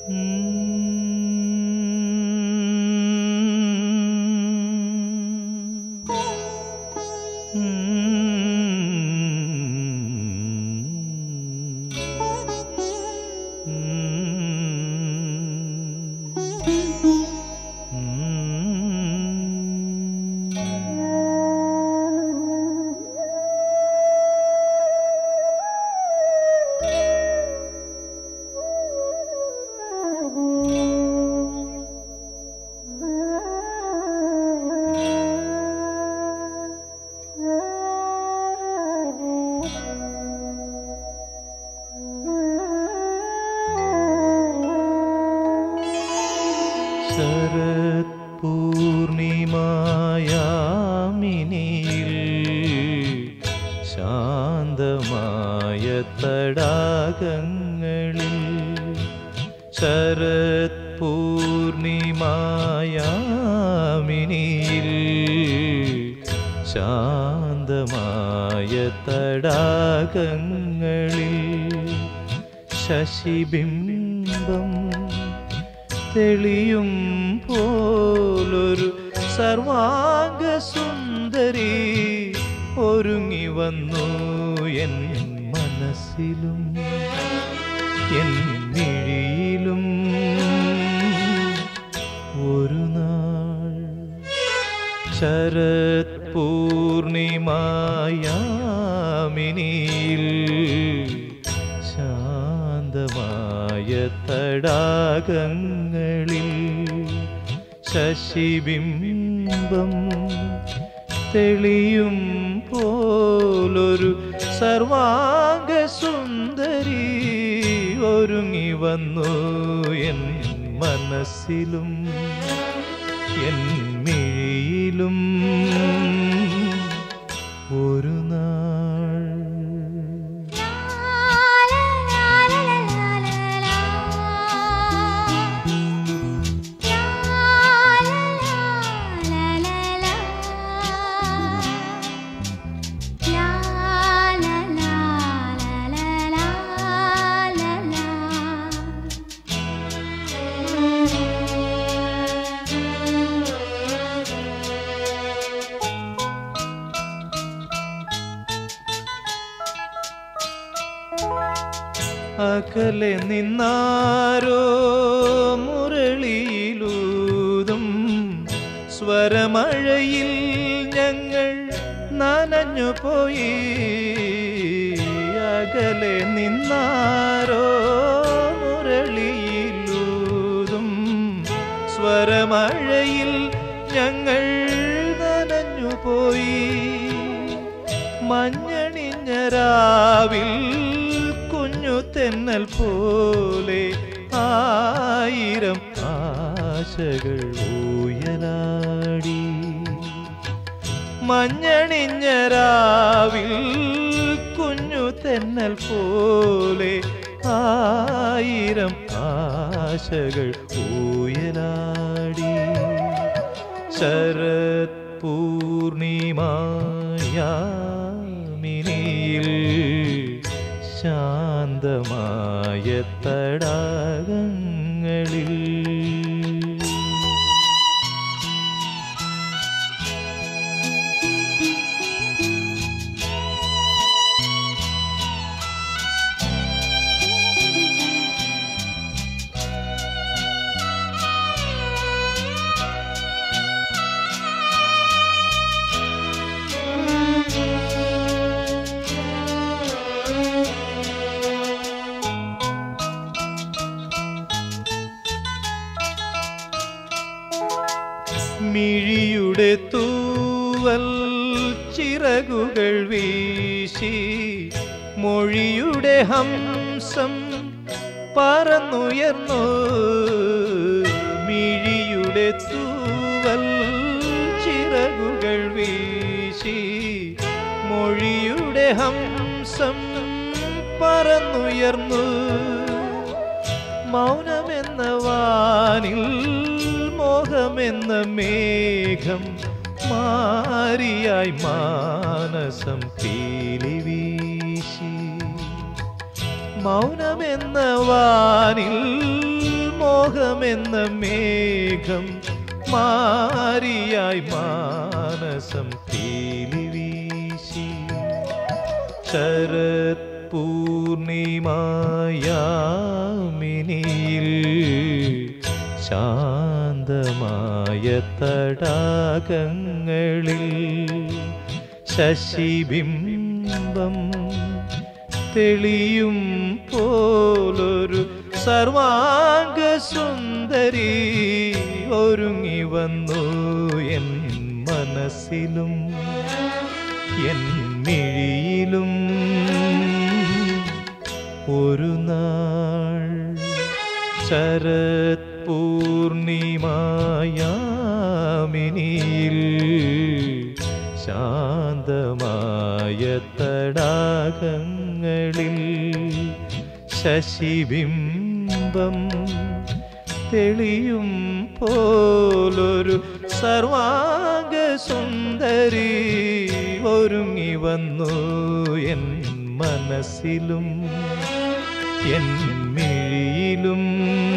ശരത് പൂർണിമായാമിനിയിൽ ശാന്തമായ തടാകങ്ങളിൽ ശരത് പൂർണിമായാമിനിയിൽ ശാന്തമായ തടാകങ്ങളിൽ ശശിബിംബം തെളിയും പോലൊരു സർവാംഗ സുന്ദരി ഒരുങ്ങി വന്നു എൻ മനസ്സിലും എൻ മിഴിയിലും ഒരു നാൾ ശരത് പൂർണിമായാമിനിയിൽ ശാന്തമായ തടാകങ്ങളിൽ ശശിബിംബം തെളിയും പോലൊരു സർവാംഗ സുന്ദരി ഒരുങ്ങി വന്നു എൻ മനസ്സിലും എൻ മിഴിയിലും ഒരു നാൾ അകലെ നിന്നാരോ മുരളിയിലൂതും സ്വരമഴയിൽ ഞങ്ങൾ നനഞ്ഞു പോയി അകലെ നിന്നാരോ മുരളിയിലൂതും സ്വരമഴയിൽ ഞങ്ങൾ നനഞ്ഞു പോയി മഞ്ഞണിഞ്ഞ രാവിൽ കുഞ്ഞു തെന്നൽ പോലെ ആയിരം ആശകൾ ഊയലാടി മഞ്ഞണിഞ്ഞ രാവിൽ കുഞ്ഞു തെന്നൽ പോലെ ആയിരം ആശകൾ ഊയലാടി ശരത് പൂർണിമായാമിനിയിൽ ശാന്തമായ തടാകങ്ങളിൽ മിഴിയുടെ തൂവൽ ചിറകുകൾ വീശി മൊഴിയുടെ ഹംസം പറന്നുയർന്നു മിഴിയുടെ തൂവൽ ചിറകുകൾ വീശി മൊഴിയുടെ ഹംസം പറന്നുയർന്നു മൗനമെന്ന വാനിൽ മോഹമെന്ന മേഘം മാരിയായി മാനസം പീലി വീശി മൗനമെന്ന വാനിൽ മോഹമെന്ന മേഘം മാരിയായി മാനസം പീലി വീശി ശരത് പൂർണിമായാമിനിയിൽ ശാന്തമായ തടാകങ്ങളിൽ ശശിബിംബം തെളിയും പോലൊരു സർവാംഗ സുന്ദരി ഒരുങ്ങി വന്നു എൻ മനസ്സിലും എൻ മിഴിയിലും ഒരു നാൾ ശരത് പൂർണിമായാമിനിയിൽ ശാന്തമായ തടാകങ്ങളിൽ ശശിബിംബം തെളിയും പോലൊരു സർവാംഗ സുന്ദരി ഒരുങ്ങി വന്നു എൻ മനസ്സിലും എൻ മിഴിയിലും